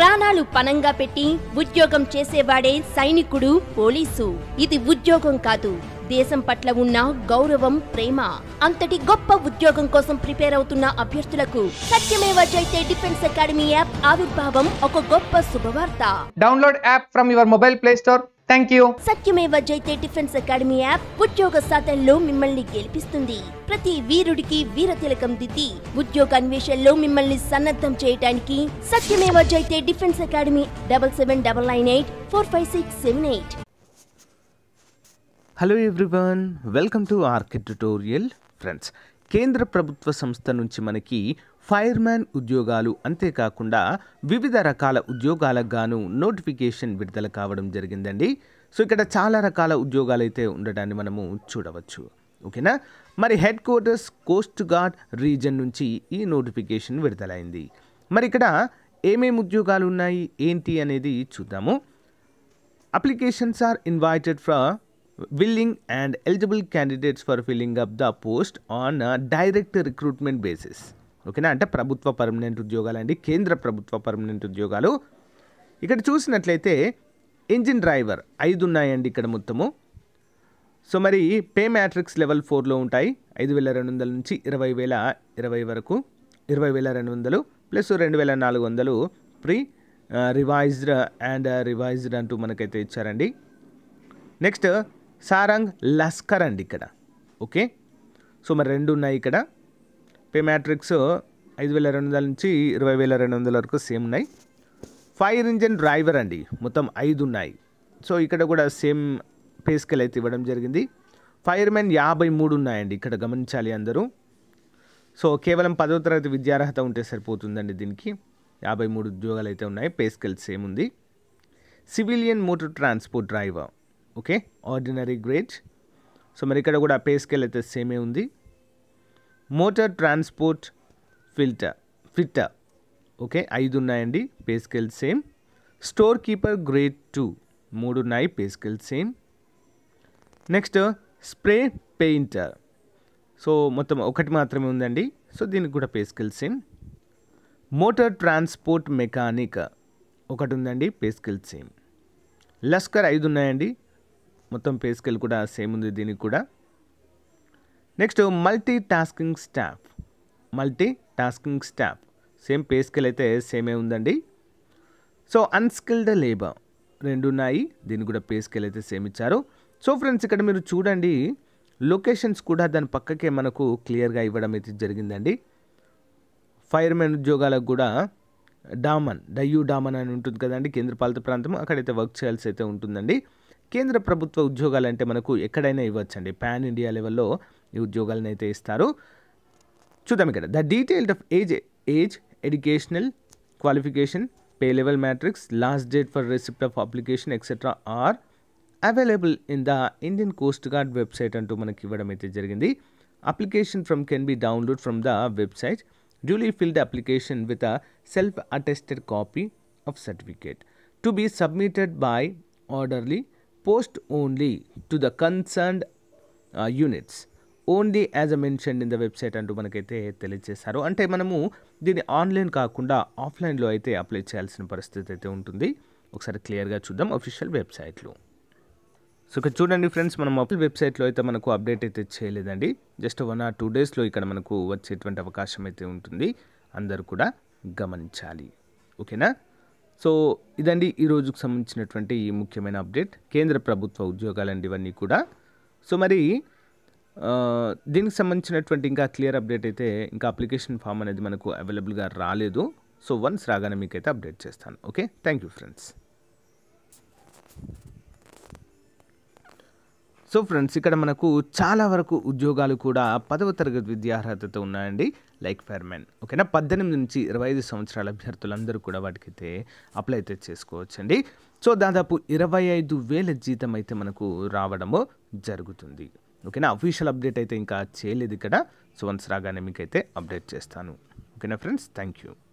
ప్రాణాలు పనంగా పెట్టి ఉద్యోగం చేసేవాడే సైనికుడు పోలీసు ఇది ఉద్యోగం కాదు దేశం పట్ల ఉన్న గౌరవం ప్రేమ అంతటి గొప్ప ఉద్యోగం కోసం ప్రిపేర్ అవుతున్న అభ్యర్థులకు సత్యమేవ జైతే డిఫెన్స్ అకాడమీ యాప్ ఆవిర్భావం ఒక గొప్ప శుభవార్త Download app from your mobile play store. Thank you. సత్యమేవ జైతే డిఫెన్స్ అకాడమీ యాప్ ఉద్యోగ సాధనలో మిమ్మల్ని గెలిపిస్తుంది ప్రతి వీరుడికి వీర తిలకం దిద్ది ఉద్యోగ అన్వేషణలో మిమ్మల్ని సన్నద్ధం చేయడానికి Satyameva Jayate defence academy double seven double nine eight four five six seven eight hello everyone welcome to RK tutorial friends కేంద్ర ప్రభుత్వ సంస్థ నుంచి మనకి ఫైర్మ్యాన్ ఉద్యోగాలు అంతేకాకుండా వివిధ రకాల ఉద్యోగాలకు గాను నోటిఫికేషన్ విడుదల కావడం జరిగిందండి సో ఇక్కడ చాలా రకాల ఉద్యోగాలు అయితే ఉండడాన్ని మనము చూడవచ్చు ఓకేనా మరి headquarters Coast Guard region నుంచి ఈ నోటిఫికేషన్ విడుదలైంది మరి ఇక్కడ ఏమేమి ఉద్యోగాలు ఉన్నాయి ఏంటి అనేది చూద్దాము applications are invited for willing and eligible candidates for filling up the post on a direct recruitment basis ఓకేనా అంటే ప్రభుత్వ పర్మనెంట్ ఉద్యోగాలు అండి కేంద్ర ప్రభుత్వ పర్మనెంట్ ఉద్యోగాలు ఇక్కడ చూసినట్లయితే ఇంజిన్ డ్రైవర్ ఐదు ఉన్నాయండి ఇక్కడ మొత్తము సో మరి పే మ్యాట్రిక్స్ లెవెల్ ఫోర్లో ఉంటాయి ఐదు వేల రెండు వందల నుంచి ఇరవై వేల ఇరవై వరకు ఇరవై వేల రెండు వందలు ప్లస్ రెండు వేల నాలుగు వందలు ప్రీ రివైజ్డ్ అండ్ రివైజ్డ్ అంటూ మనకైతే ఇచ్చారండి నెక్స్ట్ సారంగ్ లస్కర్ అండి ఇక్కడ ఓకే సో మరి రెండు ఉన్నాయి ఇక్కడ పే మ్యాట్రిక్స్ ఐదు వేల రెండు వందల నుంచి ఇరవై వేల రెండు వందల వరకు సేమ్ ఉన్నాయి ఫైర్ ఇంజిన్ డ్రైవర్ అండి మొత్తం ఐదు ఉన్నాయి సో ఇక్కడ కూడా సేమ్ పే స్కేల్ అయితే ఇవ్వడం జరిగింది ఫైర్మెన్ యాభై మూడు ఉన్నాయండి ఇక్కడ గమనించాలి అందరూ సో కేవలం పదవ తరగతి విద్యార్హత ఉంటే సరిపోతుందండి దీనికి యాభై మూడు ఉద్యోగాలు అయితే ఉన్నాయి పే స్కేల్ సేమ్ ఉంది civilian motor transport driver okay ordinary grade so మరి ఇక్కడ కూడా పే స్కేల్ అయితే సేమే ఉంది motor transport filter fitter okay ఐదు ఉన్నాయండి pay scale same store keeper grade two మూడు ఉన్నాయి pay scale same next spray painter so మొత్తం ఒకటి మాత్రమే ఉందండి సో దీనికి కూడా pay scale same motor transport mechanic ఒకటి ఉందండి పే స్కేల్ సేమ్ లస్కర్ ఐదు ఉన్నాయండి మొత్తం పే స్కేల్ కూడా సేమ్ ఉంది దీనికి కూడా next multitasking staff multitasking staff same pay scale అయితే సేమే ఉందండి సో అన్స్కిల్డ్ లేబర్ రెండు ఉన్నాయి దీనికి కూడా పే స్కేల్ అయితే సేమ్ ఇచ్చారు సో ఫ్రెండ్స్ ఇక్కడ మీరు చూడండి లొకేషన్స్ కూడా దాని పక్కకే మనకు క్లియర్గా ఇవ్వడం అయితే జరిగిందండి ఫైర్మెన్ ఉద్యోగాలకు కూడా డామన్ డయ్యూ డామన్ అని ఉంటుంది కదండి కేంద్రపాలిత ప్రాంతం అక్కడైతే వర్క్ చేయాల్సి అయితే ఉంటుందండి కేంద్ర ప్రభుత్వ ఉద్యోగాలు అంటే మనకు ఎక్కడైనా ఇవ్వచ్చండి పాన్ ఇండియా లెవెల్లో ఈ ఉద్యోగాలను అయితే ఇస్తారు చూద్దాం ఇక్కడ the detailed of age age educational qualification pay level matrix last date for receipt of application etcetera are available in the Indian Coast Guard website అంటూ మనకి ఇవ్వడం అయితే జరిగింది application from can be download from the website duly filled application with a self attested copy of certificate to be submitted by orderly post only to the concerned units only as a mention in the website అంటూ మనకైతే తెలియజేశారు అంటే మనము దీన్ని online కాకుండా ఆఫ్లైన్లో అయితే apply చేయాల్సిన పరిస్థితి అయితే ఉంటుంది ఒకసారి క్లియర్గా చూద్దాం అఫీషియల్ వెబ్సైట్లో సో ఇక్కడ చూడండి ఫ్రెండ్స్ మనం మొబైల్ వెబ్సైట్లో అయితే మనకు అప్డేట్ అయితే చేయలేదండి జస్ట్ వన్ ఆర్ టూ డేస్లో ఇక్కడ మనకు వచ్చేటువంటి అవకాశం అయితే ఉంటుంది అందరూ కూడా గమనించాలి ఓకేనా సో ఇదండి ఈ రోజుకు సంబంధించినటువంటి ఈ ముఖ్యమైన అప్డేట్ కేంద్ర ప్రభుత్వ ఉద్యోగాలండి ఇవన్నీ కూడా సో మరి ఆ, దీనికి సంబంధించినటువంటి ఇంకా క్లియర్ అప్డేట్ అయితే ఇంకా అప్లికేషన్ ఫామ్ అనేది మనకు అవైలబుల్గా రాలేదు సో వన్స్ రాగానే మీకైతే అప్డేట్ చేస్తాను okay thank you friends so friends ఇక్కడ మనకు చాలా వరకు ఉద్యోగాలు కూడా పదవ తరగతి విద్యార్హతతో ఉన్నాయండి లైక్ ఫైర్మెన్ ఓకేనా పద్దెనిమిది నుంచి ఇరవై ఐదు సంవత్సరాల అభ్యర్థులందరూ కూడా వాటికైతే అప్లై అయితే చేసుకోవచ్చండి సో దాదాపు ఇరవై ఐదు వేల జీతం అయితే మనకు రావడము జరుగుతుంది ఓకేనా అఫీషియల్ అప్డేట్ అయితే ఇంకా చేయలేదు ఇక్కడ సో వన్స్ రాగానే మీకైతే అప్డేట్ చేస్తాను ఓకేనా ఫ్రెండ్స్ థ్యాంక్ యూ